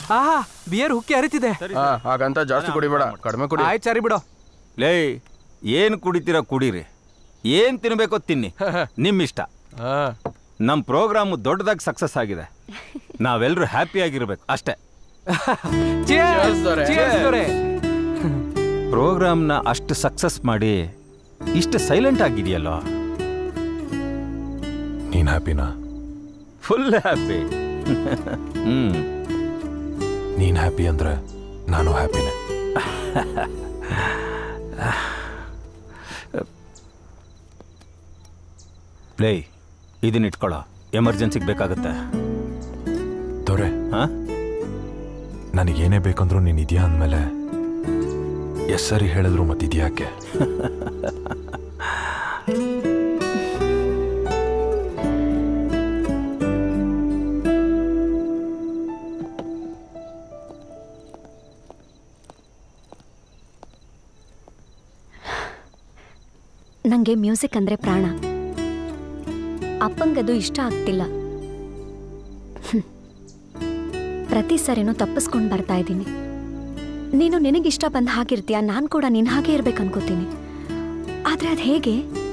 ಆಹಾ ಬಿಯರ್ ಹುಕ್ಕಿ ಹರಿತಿದೆ ಹಾ ಹಾಗಂತ ಜಾಸ್ತಿ ಕುಡಿಬೇಡ ಕಡಿಮೆ ಕುಡಿ ಆಯ್ತು ಸರಿ ಬಿಡು ಲೇ ಏನು ಕುಡಿತೀರ ಕುಡೀರಿ ಏನು ತಿನ್ಬೇಕೋ ತಿನ್ನಿ ನಿಮ್ಮಿಷ್ಟ ನಮ್ಮ ಪ್ರೋಗ್ರಾಮು ದೊಡ್ಡದಾಗಿ ಸಕ್ಸಸ್ ಆಗಿದೆ ನಾವೆಲ್ಲರೂ ಹ್ಯಾಪಿಯಾಗಿರ್ಬೇಕು ಅಷ್ಟೇ Cheers, cheers, ದೊರೆ. ಪ್ರೋಗ್ರಾಮ್ನ ಅಷ್ಟು ಸಕ್ಸಸ್ ಮಾಡಿ ಇಷ್ಟು ಸೈಲೆಂಟ್ ಆಗಿದೆಯಲ್ಲೋ ನೀನ್ ಹ್ಯಾಪಿನಾ ಫುಲ್ ಹ್ಯಾಪಿ ಹ್ಮ್ ನೀನ್ ಹ್ಯಾಪಿ ಅಂದ್ರೆ ನಾನು ಹ್ಯಾಪಿನೇ ಪ್ಲೇ ಇದನ್ನ ಇಟ್ಕೊಳ್ಳೋ ಎಮರ್ಜೆನ್ಸಿಗೆ ಬೇಕಾಗುತ್ತೆ ದೊರೆ ಹಾ ನನಗೇನೇ ಬೇಕಂದ್ರೂ ನೀನ್ ಇದೆಯಾ ಅಂದಮೇಲೆ ಎಸ್ ಸರಿ ಹೇಳಿದ್ರು ಮತ್ತಿದ್ಯಾಕೆ ನನಗೆ ಮ್ಯೂಸಿಕ್ ಅಂದರೆ ಪ್ರಾಣ ಅಪ್ಪಂಗದು ಇಷ್ಟ ಆಗ್ತಿಲ್ಲ ಹ್ಮ್. ಪ್ರತಿ ಸರಿನೂ ತಪ್ಪಿಸ್ಕೊಂಡು ಬರ್ತಾ ಇದ್ದೀನಿ ನೀನು ನಿನಗಿಷ್ಟ ಬಂದ ಹಾಗಿರ್ತೀಯ ನಾನು ಕೂಡ ನಿನ್ನ ಹಾಗೆ ಇರ್ಬೇಕು ಅನ್ಕೋತೀನಿ ಆದರೆ ಅದು ಹೇಗೆ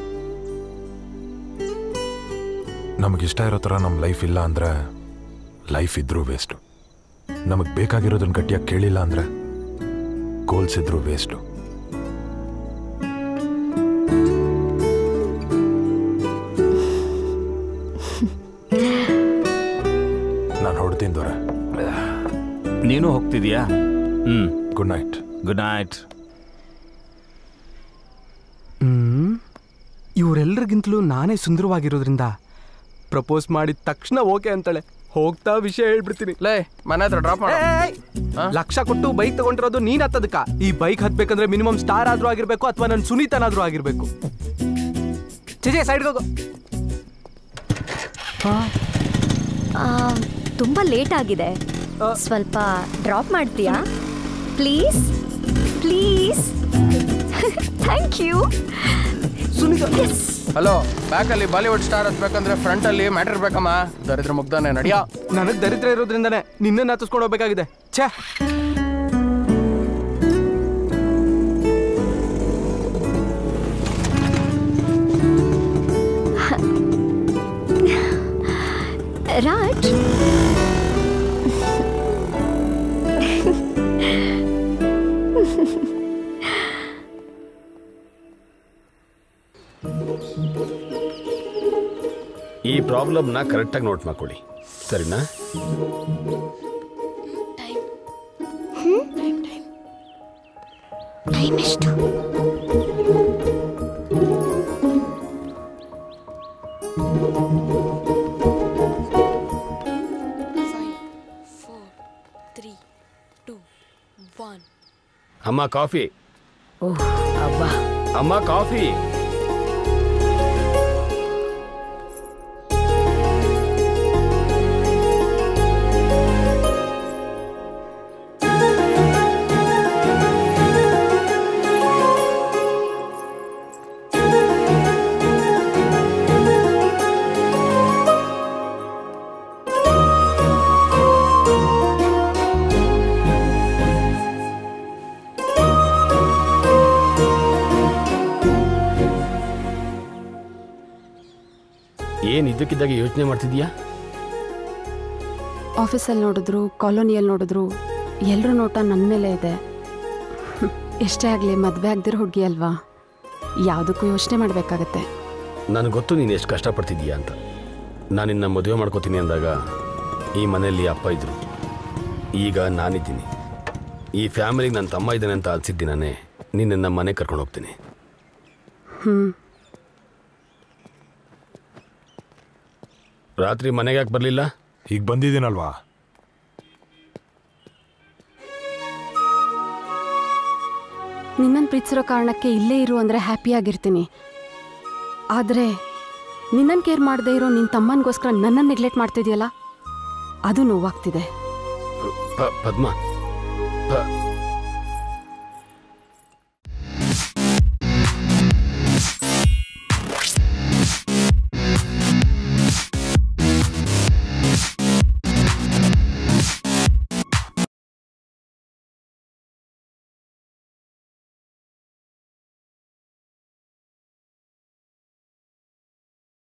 ನಮಗಿಷ್ಟ ಇರೋ ಥರ ನಮ್ಮ ಲೈಫ್ ಇಲ್ಲ ಅಂದ್ರೆ ಲೈಫ್ ಇದ್ರೂ ವೇಸ್ಟು ನಮಗೆ ಬೇಕಾಗಿರೋದನ್ನ ಗಟ್ಟಿಯಾಗಿ ಕೇಳಿಲ್ಲ ಅಂದ್ರೆ ಗೋಲ್ಸ್ ಇದ್ರೂ ವೇಸ್ಟು ನಾನು ಹೊಡ್ತೀನಿ ದೊರೆ ನೀನು ಹೋಗ್ತಿದ್ಯಾ hmm good night good night hmm ಇವರೆಲ್ಲರಿಗಿಂತಲೂ ನಾನೇ ಸುಂದರವಾಗಿರೋದ್ರಿಂದ ಪ್ರಪೋಸ್ ಮಾಡಿದ ತಕ್ಷಣ ಓಕೆ ಅಂತಾಳೆ ಹೋಗ್ತಾ ವಿಷಯ ಹೇಳ್ಬಿಡ್ತೀನಿ ಲೇ ಮನೆ ಹತ್ರ ಡ್ರಾಪ್ ಮಾಡ ಲಕ್ಷ ಕೊಟ್ಟು ಬೈಕ್ ತಗೊಂಡಿರೋದು ನೀನ್ ಹತ್ತದಕ್ಕ ಈ ಬೈಕ್ ಹತ್ಬೇಕಂದ್ರೆ ಮಿನಿಮಮ್ ಸ್ಟಾರ್ ಆದ್ರೂ ಆಗಿರ್ಬೇಕು ಅಥವಾ ನನ್ನ ಸುನೀತನಾದ್ರೂ ಆಗಿರ್ಬೇಕು ಚೇಜೆ ಸೈಡ್ಗೆ ಹೋಗು ತುಂಬ ಲೇಟ್ ಆಗಿದೆ ಸ್ವಲ್ಪ ಡ್ರಾಪ್ ಮಾಡ್ತೀಯಾ please please thank you hello ಬ್ಯಾಕಲ್ಲಿ ಬಾಲಿವುಡ್ ಸ್ಟಾರ್ ಹತ್ಬೇಕಂದ್ರೆ ಫ್ರಂಟ್ ಅಲ್ಲಿ ಮ್ಯಾಟರ್ ಬೇಕಮ್ಮ ದರಿದ್ರ ಮುಗ್ದಾನೆ ನಡಿಯಾ ನನಗ್ ದರಿದ್ರ ಇರೋದ್ರಿಂದಾನೆ ನಿನ್ನನ್ನ ಹತ್ತಿಸ್ಕೊಂಡು ಹೋಗ್ಬೇಕಾಗಿದೆ ಛೇ ರಾಜ್ ಈ ಪ್ರಾಬ್ಲಮ್ನ ಕರೆಕ್ಟಾಗಿ ನೋಟ್ ಮಾಡ್ಕೊಳ್ಳಿ ಸರಿನಾ ಟೈಮ್ ಎಷ್ಟು ಅಮ್ಮ ಕಾಫಿ ಓಹ್ ಅಬ್ಬಾ ಅಮ್ಮ ಕಾಫಿ ಏನ್ ಇದಕ್ಕಿದ್ದಾಗ ಯೋಚನೆ ಮಾಡ್ತಿದ್ಯಾ ಆಫೀಸಲ್ಲಿ ನೋಡಿದ್ರು ಕಾಲೋನಿಯಲ್ಲಿ ನೋಡಿದ್ರು ಎಲ್ಲರೂ ನೋಟ ನನ್ನ ಮೇಲೆ ಇದೆ ಹ್ಮ್, ಎಷ್ಟೇ ಆಗಲಿ ಮದುವೆ ಆಗದಿರೋ ಹುಡುಗಿ ಅಲ್ವಾ ಯಾವುದಕ್ಕೂ ಯೋಚನೆ ಮಾಡಬೇಕಾಗತ್ತೆ ನನಗೆ ಗೊತ್ತು ನೀನು ಎಷ್ಟು ಕಷ್ಟಪಡ್ತಿದ್ದೀಯಾ ಅಂತ ನಾನು ನಿನ್ನ ಮದುವೆ ಮಾಡ್ಕೋತೀನಿ ಅಂದಾಗ ಈ ಮನೆಯಲ್ಲಿ ಅಪ್ಪ ಇದ್ರು ಈಗ ನಾನಿದ್ದೀನಿ ಈ ಫ್ಯಾಮಿಲಿಗೆ ನನ್ನ ತಮ್ಮ ಇದ್ದಾನೆ ಅಂತ ಅನ್ಸಿದ್ದೀನೇ ನಿನ್ನ ಮನೆ ಕರ್ಕೊಂಡು ಹೋಗ್ತೀನಿ ಹ್ಞೂ ರಾತ್ರಿ ಮನೆಗೆ ಯಾಕೆ ಬರಲಿಲ್ಲ ಈಗ ಬಂದಿದ್ದೀನಲ್ವಾ ನಿನ್ನನ್ನು ಪ್ರೀತಿಸಿರೋ ಕಾರಣಕ್ಕೆ ಇಲ್ಲೇ ಇರು ಅಂದರೆ ಹ್ಯಾಪಿಯಾಗಿರ್ತೀನಿ ಆದರೆ ನಿನ್ನನ್ನು ಕೇರ್ ಮಾಡದೇ ಇರೋ ನಿನ್ನ ತಮ್ಮನಿಗೋಸ್ಕರ ನನ್ನನ್ನು ನೆಗ್ಲೆಕ್ಟ್ ಮಾಡ್ತಿದ್ಯಲ್ಲ ಅದು ನೋವಾಗ್ತಿದೆ ಪ- ಪದ್ಮ ಪ-